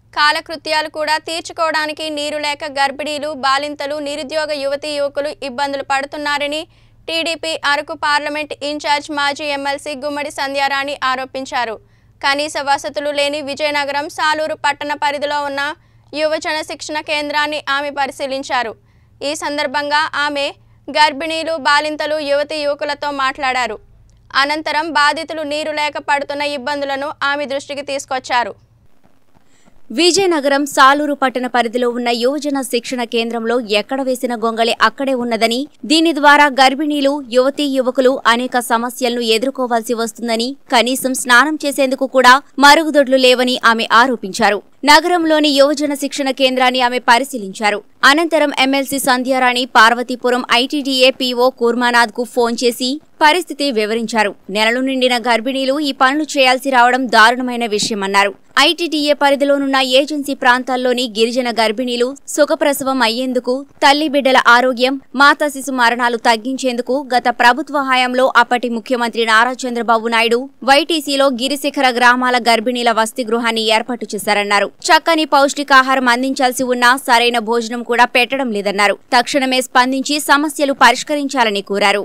కాలకృత్యాలు కూడా తీర్చుకోవడానికి నీరు లేక గర్భిణీలు బాలింతలు నిరుద్యోగ యువతీ యువకులు ఇబ్బందులు పడుతున్నారని టీడీపీ అరకు పార్లమెంట్ ఇన్ఛార్జ్ మాజీ ఎమ్మెల్సీ గుమ్మడి సంధ్యారాణి ఆరోపించారు కనీస వసతులు లేని విజయనగరం సాలూరు పట్టణ పరిధిలో ఉన్న యువజన శిక్షణ కేంద్రాన్ని ఆమె పరిశీలించారు ఈ సందర్భంగా ఆమె గర్భిణీలు బాలింతలు యువతీ యువకులతో మాట్లాడారు అనంతరం బాధితులు నీరు లేక పడుతున్న ఇబ్బందులను ఆమె దృష్టికి తీసుకొచ్చారు విజయనగరం సాలూరు పట్టణ పరిధిలో ఉన్న యువజన శిక్షణ కేంద్రంలో ఎక్కడ వేసిన గొంగళి అక్కడే ఉన్నదని దీని ద్వారా గర్భిణీలు యువతీ యువకులు అనేక సమస్యలను ఎదుర్కోవాల్సి వస్తుందని కనీసం స్నానం చేసేందుకు కూడా మరుగుదొడ్లు లేవని ఆమె ఆరోపించారు నగరంలోని యువజన శిక్షణ కేంద్రాన్ని ఆమె పరిశీలించారు అనంతరం MLC Sandhyarani Parvathipuram ITDA PO Kurmanath కు ఫోన్ చేసి పరిస్థితి వివరించారు నెలలు నిండిన గర్భిణీలు ఈ పనులు చేయాల్సి రావడం దారుణమైన విషయమన్నారు ఐటీడీఏ పరిధిలోనున్న ఏజెన్సీ ప్రాంతాల్లోని గిరిజన గర్భిణీలు సుఖప్రసవం అయ్యేందుకు తల్లి బిడ్డల ఆరోగ్యం మాతా శిశు మరణాలు తగ్గించేందుకు గత ప్రభుత్వ హయాంలో అప్పటి ముఖ్యమంత్రి నారా చంద్రబాబు నాయుడు వైటీసీలో గిరిశిఖర గ్రామాల గర్భిణీల వసతి గృహాన్ని ఏర్పాటు చేశారన్నారు చక్కని పౌష్టికాహారం అందించాల్సి ఉన్నా సరైన భోజనం కూడా పెట్టడం లేదన్నారు తక్షణమే స్పందించి సమస్యలు పరిష్కరించాలని కోరారు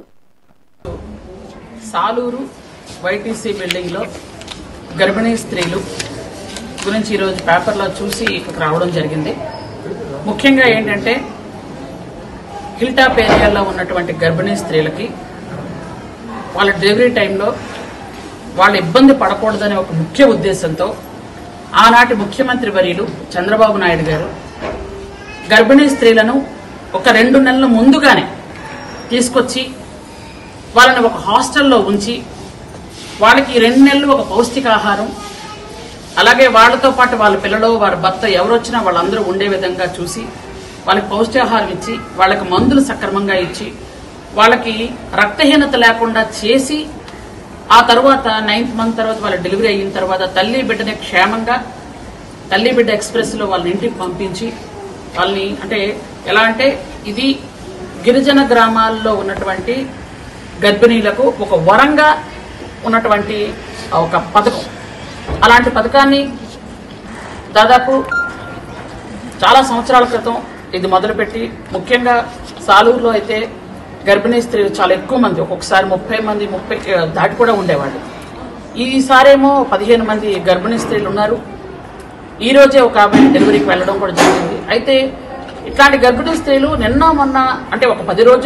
సాలూరు వైటీసీ బిల్డింగ్లో గర్భిణీ స్త్రీలు గురించి ఈరోజు పేపర్లో చూసి ఇక్కడికి రావడం జరిగింది ముఖ్యంగా ఏంటంటే హిల్ టాప్ ఏరియాలో ఉన్నటువంటి గర్భిణీ స్త్రీలకి వాళ్ళ డెలివరీ టైంలో వాళ్ళు ఇబ్బంది పడకూడదనే ఒక ముఖ్య ఉద్దేశంతో ఆనాటి ముఖ్యమంత్రి వర్యులు చంద్రబాబు నాయుడు గారు గర్భిణీ స్త్రీలను ఒక రెండు నెలల ముందుగానే తీసుకొచ్చి వాళ్ళని ఒక హాస్టల్లో ఉంచి వాళ్ళకి ఈ రెండు నెలలు ఒక పౌష్టికాహారం అలాగే వాళ్ళతో పాటు వాళ్ళ పిల్లలు వారి భర్త ఎవరు వచ్చినా వాళ్ళందరూ ఉండే విధంగా చూసి వాళ్ళకి పౌష్టికాహారం ఇచ్చి వాళ్ళకి మందులు సక్రమంగా ఇచ్చి వాళ్ళకి రక్తహీనత లేకుండా చేసి ఆ తర్వాత నైన్త్ మంత్ తర్వాత వాళ్ళ డెలివరీ అయిన తర్వాత తల్లి బిడ్డని క్షేమంగా తల్లి బిడ్డ ఎక్స్ప్రెస్లో వాళ్ళని ఇంటికి పంపించి వాళ్ళని అంటే ఎలా అంటే ఇది గిరిజన గ్రామాల్లో ఉన్నటువంటి గర్భిణీలకు ఒక వరంగా ఉన్నటువంటి ఒక పథకం అలాంటి పథకాన్ని దాదాపు చాలా సంవత్సరాల క్రితం ఇది మొదలుపెట్టి ముఖ్యంగా సాలూరులో అయితే గర్భిణీ స్త్రీలు చాలా ఎక్కువ మంది ఒక్కొక్కసారి ముప్పై మంది ముప్పై దాటి కూడా ఉండేవాళ్ళు ఈసారేమో పదిహేను మంది గర్భిణీ స్త్రీలు ఉన్నారు ఈ రోజే ఒక ఆమె డెలివరీకి వెళ్ళడం కూడా జరిగింది అయితే ఇట్లాంటి గర్భిణీ స్త్రీలు నిన్న మొన్న అంటే ఒక పది రోజులు